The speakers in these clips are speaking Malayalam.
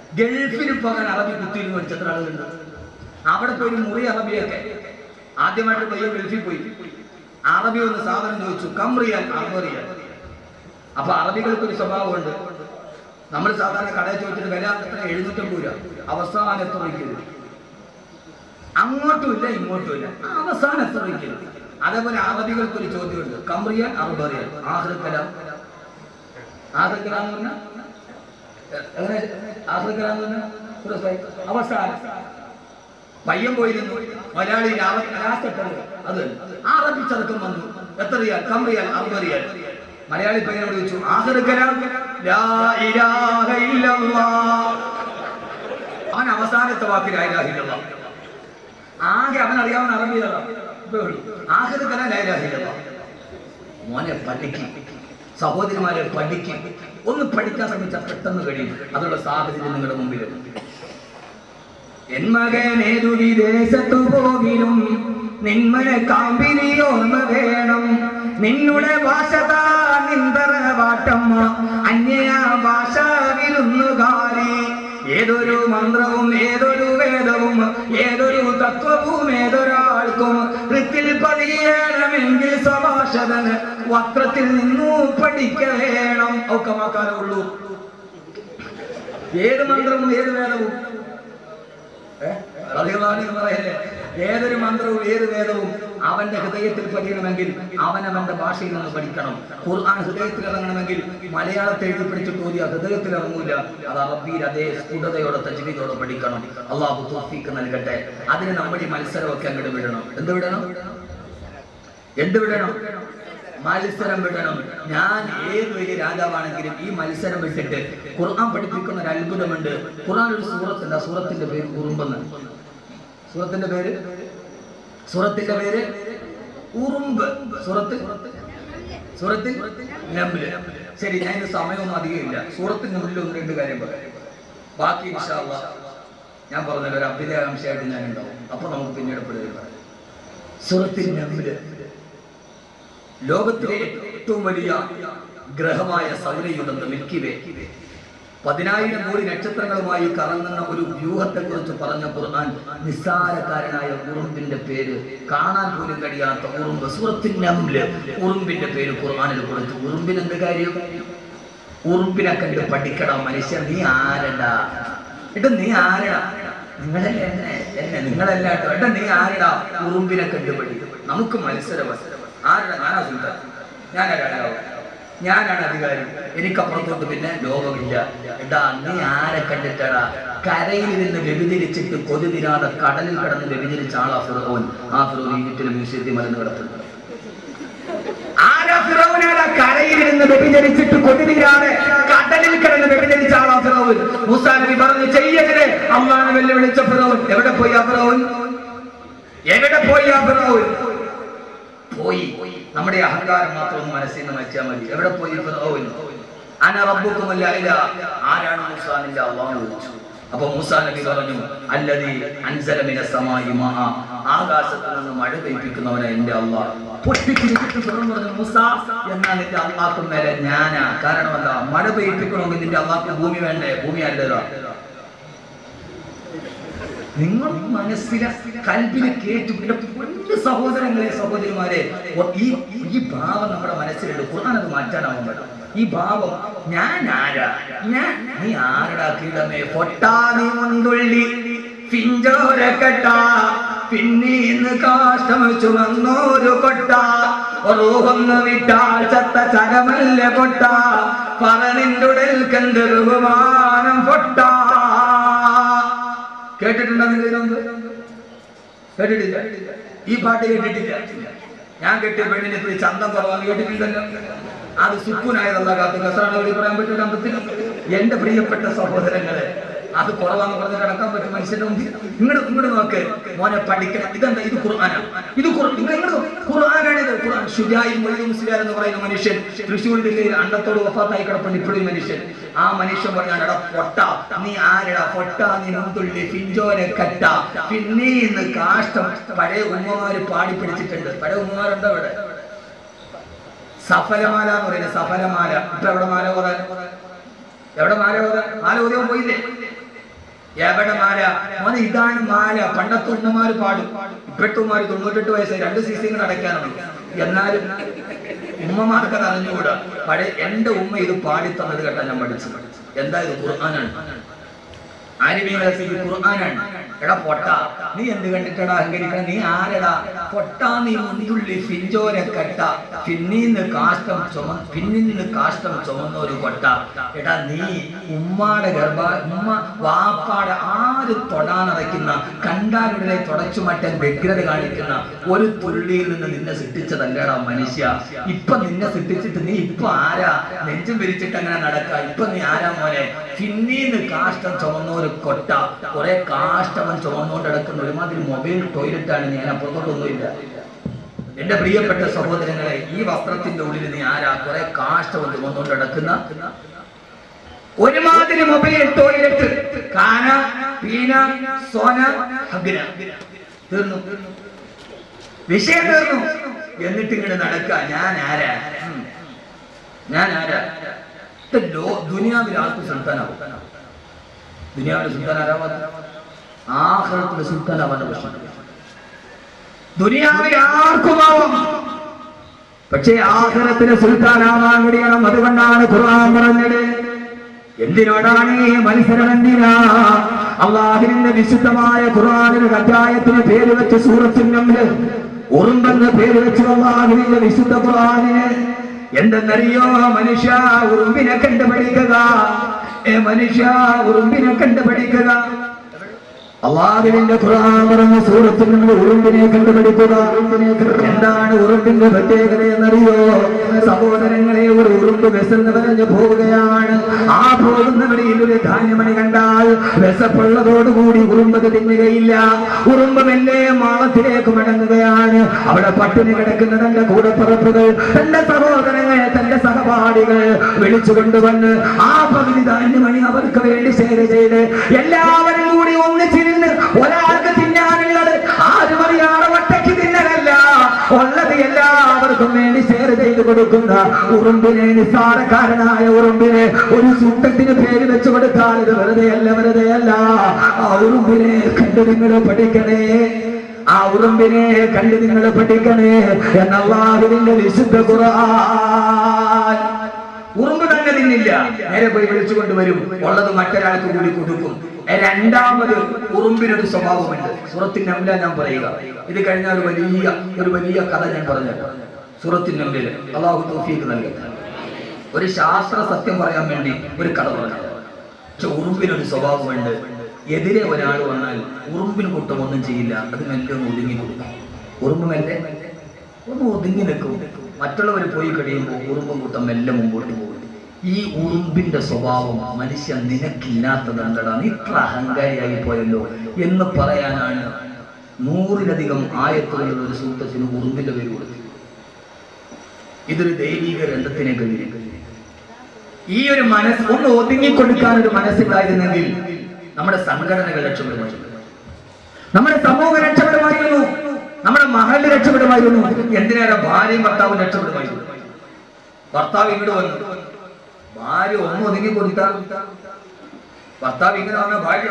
ഗൾഫിൽ പോകാൻ അറബി കുത്തിയിരുന്ന് പഠിച്ചത്ര ആളുകളുണ്ട് അവിടെ പോയി ഒരു മുറി അറബിയൊക്കെ ആദ്യമായിട്ട് പയ്യൻ ഗൾഫിൽ പോയി അറബി ഒന്ന് സാധനം ചോദിച്ചു കമ്രിയാൽ അറബറിയാൽ അപ്പൊ അറബികൾക്ക് ഒരു സ്വഭാവമുണ്ട് നമ്മൾ സാധാരണ കടയിൽ ചോദിച്ചിട്ട് വില എത്ര എഴുന്നൂറ്റമ്പത് രൂപ അവസാനം എത്ര വയ്ക്കരുത് അങ്ങോട്ടും ഇല്ല ഇങ്ങോട്ടും ഇല്ല അവസാനം എത്ര വയ്ക്കരുത് അതേപോലെ അറബികൾക്ക് ഒരു ചോദ്യമുണ്ട് കമ്രിയാൽ അറബറിയാൽ ആഹ്ലക്കലാം ആഹ്ലക്കലാം എന്ന് പറഞ്ഞാൽ എങ്ങനെ ആഹ്ലക്കലാം എന്ന് പറഞ്ഞാൽ അവസാനം പയ്യൻ പോയിരുന്നു മലയാളി ലാസ്റ്റപ്പെട്ടത് അത് ആ അറബി ചെറുക്കം വന്നു എത്ര റിയാൽ കമ്രിയാൽ അറുപത് റിയാൽ മലയാളി പയ്യനോട് ചോദിച്ചു ആഹ്ലക്കലാം ലാ ഇലാഹ ഇല്ലല്ലാഹ് അവൻ അവസാനത്തെ വാക്ക് ലാ ഇലാഹ ഇല്ലല്ലാഹ് ആകെ അവൻ അറിയാവുന്ന അറബിയാണ് ആഹ്ലക്കലാം ലാ ഇലാഹ ഇല്ലല്ലാഹ് മോനെ പഠിക്കും സഹോദരിമാരെ പഠിക്കും ഒന്ന് പഠിക്കാൻ ശ്രമിച്ചാൽ പെട്ടെന്ന് കഴിയും അതുള്ള സാഹചര്യം നിങ്ങളുടെ മുമ്പിലുണ്ട് എൻ മകനേതു വിദേശത്തു പോകിലും നിന്മനെ കാമ്പിനി ഓർമ്മ വേണം നിന്നുടെ ഭാഷ നിന്തറ വാട്ടമ്മ അന്യ ഭാഷ വിരുന്നുകാരി ഏതൊരു മന്ത്രവും ഏതൊരു വേദവും ഏതൊരു തത്വവും ഏതൊരാൾക്കും വൃത്തിൽ പതിയണമെങ്കിൽ സ്വഭാഷതന് വക്രത്തിൽ നിന്നു പഠിക്ക വേണം ഒക്കെ വാക്കാലേ ഉള്ളൂ ഏത് മന്ത്രവും ഏത് വേദവും ഏ? റളിയല്ലാഹു എന്ന് പറയല്ലേ ഏതൊരു മന്ത്രവും ഏത് വേദവും അവന്റെ ഹൃദയത്തിൽ പതിയണമെങ്കിൽ അവൻ അവന്റെ ഭാഷയിൽ നിന്ന് പഠിക്കണം ഖുർആൻ ഹൃദയത്തിൽ ഇറങ്ങണമെങ്കിൽ മലയാളത്തെ എഴുതി പഠിച്ചിട്ട് ഓതി ഹൃദയത്തിൽ ഇറങ്ങൂല അത് അറബിയിൽ അതേ സ്ഫുടതയോടെ തജ്വീദോടെ പഠിക്കണം അള്ളാഹു തോഫീക്ക് നൽകട്ടെ അതിന് നമ്മൾ ഈ മത്സരമൊക്കെ അങ്ങോട്ട് വിടണം എന്ത് വിടണം എന്ത് വിടണം മത്സരം വിടണം ഞാൻ ഏത് വലിയ രാജാവാണെങ്കിലും ഈ മത്സരം വിട്ടിട്ട് ഖുർആൻ പഠിപ്പിക്കുന്ന ഒരു അത്ഭുതമുണ്ട് ഖുർആൻ ഒരു സൂറത്തുണ്ട് ആ സൂറത്തിന്റെ പേര് ഉറുമ്പെന്ന് സൂറത്തിന്റെ പേര് സൂറത്തിന്റെ പേര് ഉറുമ്പ് സൂറത്ത് സൂറത്തിൽ നമ്ല് ശരി ഞാൻ ഇന്ന് സമയമൊന്നും അധികമില്ല സൂറത്തിൽ നമ്ലിൽ ഒന്ന് രണ്ട് കാര്യം പറയാം ബാക്കി ഇൻഷാ അള്ളാ ഞാൻ പറഞ്ഞല്ലോ ഒരു അഭ്യുദയാംശമായിട്ട് ഞാൻ ഉണ്ടാവും അപ്പൊ നമുക്ക് പിന്നീട് പിള്ളേർ പറയാം സൂറത്തിൽ നമ്ല് ലോകത്തിലെ ഏറ്റവും വലിയ ഗ്രഹമായ സൗരയുഗം മിൽക്കി വേ പതിനായിരം കോടി നക്ഷത്രങ്ങളുമായി കറങ്ങുന്ന ഒരു വ്യൂഹത്തെ കുറിച്ച് പറഞ്ഞ ഖുർആൻ നിസ്സാരക്കാരനായ ഉറുമ്പിന്റെ പേര് കാണാൻ പോലും കഴിയാത്ത ഉറുമ്പ് സൂറത്തിൻ നംല് ഉറുമ്പിന്റെ പേര് ഖുർആനിൽ കൊടുത്തു ഉറുമ്പിന് എന്ത് കാര്യം ഉറുമ്പിനെ കണ്ട് പഠിക്കണം മനുഷ്യൻ നീ ആരടാ എട്ടാ നീ ആരടാ നിങ്ങളല്ലേ എന്നെ എന്നെ നിങ്ങളല്ല കേട്ടോ എട്ടാ നീ ആരടാ ഉറുമ്പിനെ കണ്ട് പഠിക്കും നമുക്ക് മത്സരം ആരടാ ഞാനാ സുൽത്താൻ ഞാനാ രാജാവ് ഞാനാണ് അധികാരി എനിക്കപ്പുറത്തോട്ട് പിന്നെ ലോകമില്ല എടാ നീ ആരെ കണ്ടിട്ടടാ കരയിൽ നിന്ന് വ്യഭിചരിച്ചിട്ട് കൊതി തിരാതെ കടലിൽ കിടന്ന് വ്യഭിചരിച്ച ആളാ ഫിറോൻ ആ ഫിറോൻ ഈജിപ്തിലെ മ്യൂസിയത്തിൽ മരുന്ന് കിടത്തുന്നത് ആരാ ഫിറോനാരാ കരയിലിരുന്ന് വ്യഭിചരിച്ചിട്ട് കൊതിരാതെ കടലിൽ കിടന്ന് വ്യഭിചരിച്ച ആളാ ഫിറോൻ മൂസാ നബി പറഞ്ഞു ചെയ്യരുത് അള്ളാഹ് വെല്ലുവിളിച്ച ഫിറോൻ എവിടെ പോയി ആ ഫിറോൻ എവിടെ പോയി ആ ഫിറോൻ പോയി നമ്മുടെ അഹങ്കാരം മാത്രം ഒന്ന് മനസ്സിൽ നിന്ന് വെച്ചാൽ മതി എവിടെ പോയി ഫിറോൻ അന റബ്ബുക്കുമല്ല ഇല ആരാണ് മൂസാ നിന്റെ അള്ളാഹ് ചോദിച്ചു അപ്പൊ മൂസാ നബി പറഞ്ഞു അല്ലതി അൻസല മിന സമായി മാ ആകാശത്ത് നിന്ന് മഴ പെയ്പ്പിക്കുന്നവനെ എന്റെ അള്ളാഹ് പൊട്ടിച്ചിരിച്ചിട്ട് ഫിറോൻ പറഞ്ഞു മൂസ എന്നാ നിന്റെ അള്ളാഹ്ക്കും മേലെ ഞാനാ കാരണം എന്താ മഴ പെയ്പ്പിക്കണമെങ്കിൽ നിന്റെ അള്ളാഹ്ക്ക് ഭൂമി വേണ്ടേ ഭൂമി ആരുടേതാ നിങ്ങൾ മനസ്സിലെ കൽബിനെ കേട്ടു എന്റെ പൊന്നു സഹോദരങ്ങളെ സഹോദരിമാരെ ഒ- ഈ ഈ ഭാവം നമ്മുടെ മനസ്സിലുണ്ട് ഖുർആൻ അത് മാറ്റാനാവും വേണം ഈ ഭാവം ഞാൻ ആരാ ഞാൻ നീ ആരടാ കീടമേ പൊട്ടാ നീ മുന്തുള്ളി പിഞ്ചോര കെട്ട പിന്നീന്ന് കാഷ്ടം ചുമന്നോരു കൊട്ട റൂഹൊന്ന് വിട്ടാൽ ചത്ത ചരമല്ല കൊട്ട പറനിന്റുടൽ കണ്ട് ബഹുമാനം പൊട്ടാ കേട്ടിട്ടുണ്ടോ നിങ്ങൾ ഇതിനു മുമ്പ് കേട്ടിട്ടില്ല ഈ പാട്ട് കേട്ടിട്ടില്ല ഞാൻ കെട്ടിയ പെണ്ണിനെ ഇത്തിരി ചന്തം കുറവാന്ന് കേട്ടിട്ടില്ലല്ലോ അത് സുക്കൂനായതല്ല കാത്ത് കസറാണ് അവിടെ പറയാൻ പറ്റൂല അമ്പത്തിൽ എന്റെ പ്രിയപ്പെട്ട സഹോദരങ്ങളെ അത് കുറവാന്ന് പറഞ്ഞ് കിടക്കാൻ പറ്റും മനുഷ്യന്റെ മുമ്പിൽ ഇങ്ങോട്ട് ഇങ്ങോട്ട് നോക്ക് മോനെ പഠിക്കണം ഇതെന്താ ഇത് ഖുർആനാണ് ഇത് ഖുർ- നിങ്ങൾ ഇങ്ങോട്ട് നോക്ക്. ഖുർആനാണ് ഇത് ഖുർആൻ ഷുജായി മൊഴി മുസ്ലിയാർ എന്ന് പറയുന്ന മനുഷ്യൻ തൃശ്ശൂർ ജില്ലയിൽ അണ്ടത്തോട് വഫാത്തായി കിടപ്പുണ്ട് ഇപ്പോഴും ഈ മനുഷ്യൻ ആ മനുഷ്യൻ പറഞ്ഞാണ് എടാ പൊട്ട നീ ആരെടാ പൊട്ട നീ മുന്തുള്ളി പിഞ്ചോരെ കട്ട പിന്നീന്ന് കാഷ്ടം പഴയ ഉമ്മമാര് പാടി പിടിച്ചിട്ടുണ്ട് പഴയ ഉമ്മമാരുണ്ടോ ഇവിടെ സഫലമാല എന്ന് പറയുന്നത് സഫലമാല ഇപ്പൊ എവിടെ മാല ഓതാൻ എവിടെ മാല ഓതാൻ മാല ഓതിയാൻ പോയില്ലേ എവിടെ മാല മോനെ ഇതാണ് മാല പണ്ടത്തെ ഉമ്മമാര് പാടും ഇപ്പോഴത്തെ ഉമ്മമാര് തൊണ്ണൂറ്റെട്ട് വയസ്സായി രണ്ട് സീസിങ്ങൾ അടയ്ക്കാനാണ് എന്നാലും ഉമ്മമാർക്ക് അത് അറിഞ്ഞുകൂടാ പഴയ എന്റെ ഉമ്മ ഇത് പാടി തന്നത് കേട്ടാ ഞാൻ പഠിച്ചു എന്താ ഇത് ഖുർആനാണ് ആലിമീങ്ങളെ ഇത് ഖുർആനാണ് എടാ പൊട്ട നീ എന്ത് കണ്ടിട്ടടാ അഹങ്കരിക്കണം നീ ആരടാ പൊട്ട നീ മുന്തുള്ളി ഫിഞ്ചോര കട്ട പിന്നീന്ന് കാഷ്ടം ചുമ പിന്നിന്ന് കാഷ്ടം ചുമന്ന ഒരു കൊട്ട എടാ നീ ഉമ്മാടെ ഗർഭ ഉമ്മ വാപ്പാടെ ആര് തൊടാനടയ്ക്കുന്ന കണ്ടാലുടനെ തുടച്ചു മറ്റൻ വ്യഗ്രത കാണിക്കുന്ന ഒരു തുള്ളിയിൽ നിന്ന് നിന്നെ സൃഷ്ടിച്ചതല്ലടാ മനുഷ്യ ഇപ്പൊ നിന്നെ സൃഷ്ടിച്ചിട്ട് നീ ഇപ്പൊ ആരാ നെഞ്ചും വിരിച്ചിട്ട് അങ്ങനെ നടക്ക ഇപ്പൊ നീ ആരാ മോനെ പിന്നീന്ന് കാഷ്ടം ചുമന്ന ഒരു കൊട്ട കുറെ കാഷ്ടവൻ ചുമന്നുകൊണ്ട് കിടക്കുന്ന ഒരുമാതിരി മൊബൈൽ ടോയ്ലറ്റ് ആണ് ഞാൻ അപ്പുറത്തോട്ടൊന്നുമില്ല എന്റെ പ്രിയപ്പെട്ട സഹോദരങ്ങളെ ഈ വസ്ത്രത്തിന്റെ ഉള്ളിൽ നീ ആരാ കുറെ കാഷ്ടവൻ ചുമന്നുകൊണ്ട് കിടക്കുന്ന ഒരുമാതിരി മൊബൈൽ ടോയ്ലറ്റ് കാന പീന സോന ഹഗ്ന തീർന്നു വിഷയം തീർന്നു എന്നിട്ട് ഇങ്ങോട്ട് നടക്ക ഞാൻ ആരാ ഉം. ഞാൻ ആരാ ഇത് ലോ- ദുനിയാവിൽ ആർക്ക് സുൽത്താനാവും ദുനിയാവിലെ സുൽത്താൻ ആരാവാത്ത ആഹ്റത്തിലെ സുൽത്താനാവാൻ പ്രശ്നം ദുനിയാവിൽ ആർക്കുമാവാം പക്ഷേ ആഹ്റത്തിലെ സുൽത്താനാവാൻ കഴിയണം അതുകൊണ്ടാണ് ഖുർആൻ പറഞ്ഞത് എന്തിനോടാണ് ഈ മത്സരം എന്തിനാ അള്ളാഹുവിന്റെ വിശുദ്ധമായ ഖുർആനിന് അധ്യായത്തിന് പേര് വെച്ച് സൂറത്തുന്നമ്ല് ഉറുമ്പെന്ന് പേര് വെച്ച് അള്ളാഹുവിന്റെ വിശുദ്ധ ഖുർആനിന് എന്തെന്നറിയോ മനുഷ്യ ഉറുമ്പിനെ കണ്ട് പഠിക്കുക ഏ മനുഷ്യ ഉറുമ്പിനെ കണ്ട് പഠിക്കുക അള്ളാഹുവിന്റെ ഖുർആൻ പറഞ്ഞ സൂറത്തിൽ നിന്ന് ഉറുമ്പിനെ കണ്ടുപിടിക്കുക എന്താണ് ഉറുമ്പിന്റെ പ്രത്യേകത എന്നറിയോ സഹോദരങ്ങളെ ഒരു ഉറുമ്പ് വിശന്ന് പറഞ്ഞ് പോവുകയാണ് ആ പോകുന്ന വഴിയിൽ ഒരു ധാന്യമണി കണ്ടാൽ വിശപ്പുള്ളതോടുകൂടി ഉറുമ്പത് തിന്നുകയില്ല ഉറുമ്പ് മെല്ലെ മാളത്തിലേക്ക് മടങ്ങുകയാണ് അവിടെ പട്ടിണി കിടക്കുന്ന തന്റെ കൂടപ്പുറപ്പുകൾ തന്റെ സഹോദരങ്ങൾ തന്റെ സഹപാഠികൾ വിളിച്ചു കൊണ്ടുവന്ന് ആ പകുതി ധാന്യമണി അവർക്ക് വേണ്ടി ഷെയർ ചെയ്ത് എല്ലാവരും കൂടി ഒന്നിച്ചിരുന്ന് ഒരാൾക്ക് തിന്നാനുള്ളത് ആരും അറിയാതെ ഒറ്റയ്ക്ക് തിന്നലല്ല ഉള്ളത് എല്ലാവർക്കും വേണ്ടി ഷെയർ ചെയ്ത് കൊടുക്കുന്ന ഉറുമ്പിനെ നിസ്സാരക്കാരനായ ഉറുമ്പിനെ ഒരു സൂട്ടത്തിന് പേര് വെച്ചു കൊടുത്താൽ ഇത് വെറുതെയല്ല വെറുതെയല്ല ആ ഉറുമ്പിനെ കണ്ടു നിങ്ങൾ പഠിക്കണേ ആ ഉറുമ്പിനെ കണ്ടു നിങ്ങൾ പഠിക്കണേ എന്നല്ലാഹുവിന്റെ വിശുദ്ധ ഖുർആൻ ഉറുമ്പ് തന്നെ തിന്നില്ല നേരെ പോയി വിളിച്ചു കൊണ്ടുവരും ഉള്ളത് മറ്റൊരാൾക്ക് കൂടി കൊടുക്കും രണ്ടാമത് ഉറുമ്പിനൊരു സ്വഭാവമുണ്ട് സുറത്തിന്റെ അമ്പില ഞാൻ പറയുക ഇത് കഴിഞ്ഞാൽ ഒരു വലിയ ഒരു വലിയ കഥ ഞാൻ പറഞ്ഞു സുറത്തിന്റെ അമ്പിൽ അള്ളാഹു തോഫീക്ക് നൽകി ഒരു ശാസ്ത്ര സത്യം പറയാൻ വേണ്ടി ഒരു കഥ പറഞ്ഞു പക്ഷെ ഉറുമ്പിനൊരു സ്വഭാവമുണ്ട് എതിരെ ഒരാൾ വന്നാൽ ഉറുമ്പിന് കൂട്ടം ഒന്നും ചെയ്യില്ല അത് മെല്ലെ ഒന്ന് ഒതുങ്ങി കൊടുക്കും ഉറുമ്പ് മെല്ലെ ഒന്ന് ഒതുങ്ങി നിൽക്കും മറ്റുള്ളവർ പോയി കഴിയുമ്പോൾ ഉറുമ്പും കൂട്ടം മെല്ലെ മുമ്പോട്ട് പോകും ഈ ഉറുമ്പിന്റെ സ്വഭാവം മനുഷ്യൻ നിനക്കില്ലാത്തതെന്തടാ നീ ഇത്ര അഹങ്കാരിയായി പോയല്ലോ എന്ന് പറയാനാണ് നൂറിലധികം ആയത്തുകളുള്ള ഒരു സൂത്രത്തിന് ഉറുമ്പിന്റെ പേര് കൊടുത്തു ഇതൊരു ദൈവിക രംഗത്തിനെ കഴിഞ്ഞു ഈ ഒരു മനസ്സ് ഒന്ന് ഒതുങ്ങിക്കൊടുക്കാൻ ഒരു മനസ്സിലായിരുന്നെങ്കിൽ നമ്മുടെ സംഘടനകൾ രക്ഷപ്പെടുമായിരുന്നു നമ്മുടെ സമൂഹം രക്ഷപ്പെടുമായിരുന്നു നമ്മുടെ മഹല് രക്ഷപ്പെടുമായിരുന്നു എന്തിനേറെ ഭാര്യയും ഭർത്താവും രക്ഷപ്പെടുമായിരുന്നു ഭർത്താവ് ഇങ്ങോട്ട് വന്നു ഭാര്യ ഒന്ന് ഒതുങ്ങി കൊടുത്താൽ ഭർത്താവ് ഇങ്ങനെ വന്ന ഭാര്യ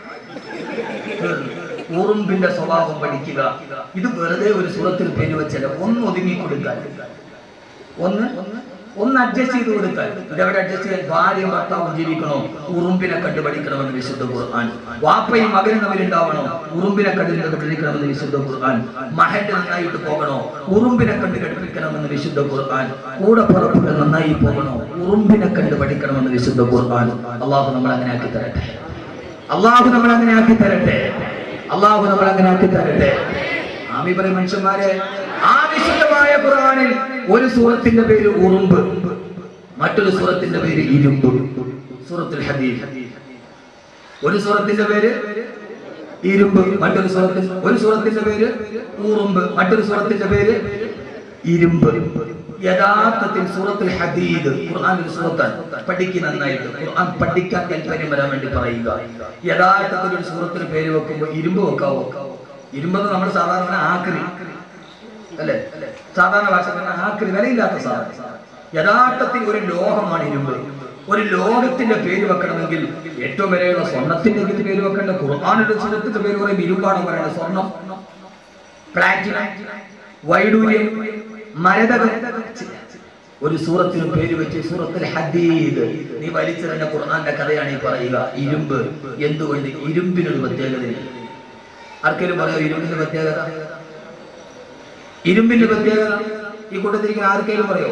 ഉറുമ്പിന്റെ സ്വഭാവം പഠിക്കുക ഇത് വെറുതെ ഒരു സുഖത്തിൽ പേര് വെച്ചല്ല ഒന്ന് ഒതുങ്ങി കൊടുക്കാൻ ഒന്ന് ഒന്ന് അഡ്ജസ്റ്റ് ചെയ്ത് കൊടുക്കാൻ ഇതെവിടെ അഡ്ജസ്റ്റ് ചെയ്യാൻ ഭാര്യയും ഭർത്താവും ജീവിക്കണോ ഉറുമ്പിനെ കണ്ടു പഠിക്കണമെന്ന് വിശുദ്ധ ഖുർആൻ വാപ്പയും മകനും തമ്മിൽ ഉണ്ടാവണോ ഉറുമ്പിനെ കണ്ടു പഠിക്കണമെന്ന് വിശുദ്ധ ഖുർആൻ മഹന്റെ നന്നായിട്ട് പോകണോ ഉറുമ്പിനെ കണ്ട് പഠിപ്പിക്കണമെന്ന് വിശുദ്ധ ഖുർആൻ കൂടെ പുറപ്പുകൾ നന്നായി പോകണോ ഉറുമ്പിനെ കണ്ട് പഠിക്കണമെന്ന് വിശുദ്ധ ഖുർആൻ അള്ളാഹു നമ്മൾ അങ്ങനെ ആക്കി തരട്ടെ അള്ളാഹു നമ്മൾ അങ്ങനെ ആക്കി തരട്ടെ അള്ളാഹു നമ്മൾ അങ്ങനെ ആക്കി തരട്ടെ ആമി പറയും മനുഷ്യന്മാരെ ആ വിശുദ്ധമായ ഖുർആനിൽ ഒരു സൂറത്തിന്റെ പേര് ഉറുമ്പ് മറ്റൊരു സൂറത്തിന്റെ പേര് ഇരുമ്പ് സൂറത്തുൽ ഹദീദ് ഒരു സൂറത്തിന്റെ പേര് ഇരുമ്പ് മറ്റൊരു സൂറത്തിൽ ഒരു സൂറത്തിന്റെ പേര് ഉറുമ്പ് മറ്റൊരു സൂറത്തിന്റെ പേര് ഇരുമ്പ് യഥാർത്ഥത്തിൽ സൂറത്തുൽ ഹദീദ് ഖുർആൻ ഒരു സൂറത്താണ് പഠിക്കുന്ന നന്നായിട്ട് ഖുർആൻ പഠിക്കാൻ താല്പര്യം വരാൻ വേണ്ടി പറയുക യഥാർത്ഥത്തിൽ ഒരു സൂറത്തിന് പേര് വെക്കുമ്പോൾ ഇരുമ്പ് വെക്കാവോ ഇരുമ്പെന്ന് നമ്മൾ സാധാരണ ആക്രി അല്ലേ സാധാരണ ഭാഷ ആക്രി വിലയില്ലാത്ത സാധനം യഥാർത്ഥത്തിൽ ഒരു ലോഹമാണ് ഇരുമ്പ് ഒരു ലോകത്തിന്റെ പേര് വെക്കണമെങ്കിൽ ഏറ്റവും വിലയുള്ള സ്വർണത്തിന്റെ ഇതിന് പേര് വെക്കേണ്ട ഖുർആാനുടെ സുരത്തിന്റെ പേര് പറയും ഇരുമ്പാണ് പറയുന്നത് സ്വർണം പ്ലാറ്റിനം വൈഡൂര്യം മരതകം ഒരു സൂറത്തിന് പേര് വെച്ച് സൂറത്തിൽ ഹദീദ് നീ വലിച്ചെറിഞ്ഞ ഖുർആന്റെ കഥയാണ് ഈ പറയുക ഇരുമ്പ് എന്തുകൊണ്ട് ഇരുമ്പിനൊരു പ്രത്യേകതയില്ല ആർക്കെങ്കിലും പറയോ ഇരുമ്പിന്റെ പ്രത്യേകത ഇരുമ്പിന്റെ പ്രത്യേകത ഈ കൂട്ടത്തിരിക്കുന്ന ആർക്കെങ്കിലും പറയോ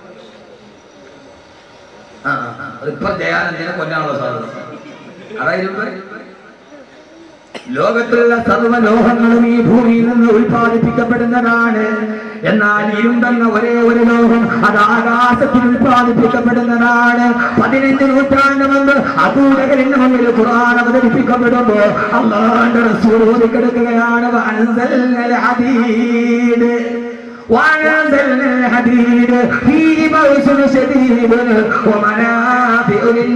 ആ ആ, ആ. ഇപ്പൊ ദയാനന്ദനെ കൊല്ലാനുള്ള സാധ്യത അതാ ഇരുമ്പ് ലോകത്തിലുള്ള സർവ്വലോഹങ്ങളും ഈ ഭൂമിയിൽ നിന്ന് ഉൽപ്പാദിപ്പിക്കപ്പെടുന്നതാണ് എന്നാൽ ഇരുണ്ടെന്ന ഒരേ ഒരു ലോകം അത് ആകാശത്തിൽ ഉൽപ്പാദിപ്പിക്കപ്പെടുന്നതാണ് പതിനഞ്ച് നൂറ്റാണ്ട് മുമ്പ് അബൂലകരിന്റെ മുമ്പിൽ ഖുർആൻ അവതരിപ്പിക്കപ്പെടുമ്പോ അള്ളാന്റെ റസൂൽ ഓതിക്കെടുക്കുകയാണ് വഅൻസൽനൽ ഹദീദ് وأنزلنا الحديد فيه بأس شديد ومنافع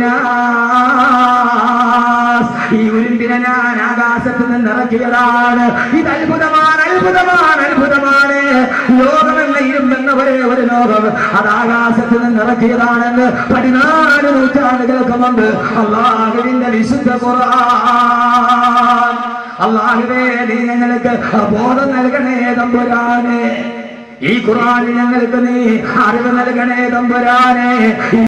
للناس ഈ ഉരുണ്ടിനെ ഞാൻ ആകാശത്ത് നിന്ന് ഇറക്കിയതാണ് ഇത് അത്ഭുതമാണ് അത്ഭുതമാണ് അത്ഭുതമാണ് ലോകമെന്ന ഇരുമ്പെന്ന ഒരേ ഒരു ലോകം അത് ആകാശത്ത് നിന്ന് ഇറക്കിയതാണെന്ന് പതിനാല് നൂറ്റാണ്ടുകൾക്ക് മുമ്പ് അള്ളാഹുവിന്റെ വിശുദ്ധ ഖുർആൻ അള്ളാഹുവേ നീ ഞങ്ങൾക്ക് ബോധം നൽകണേ തമ്പുരാനെ ഈ ഖുർആൻ ഞങ്ങൾക്ക് നീ അറിവ് നൽകണേ തമ്പുരാനെ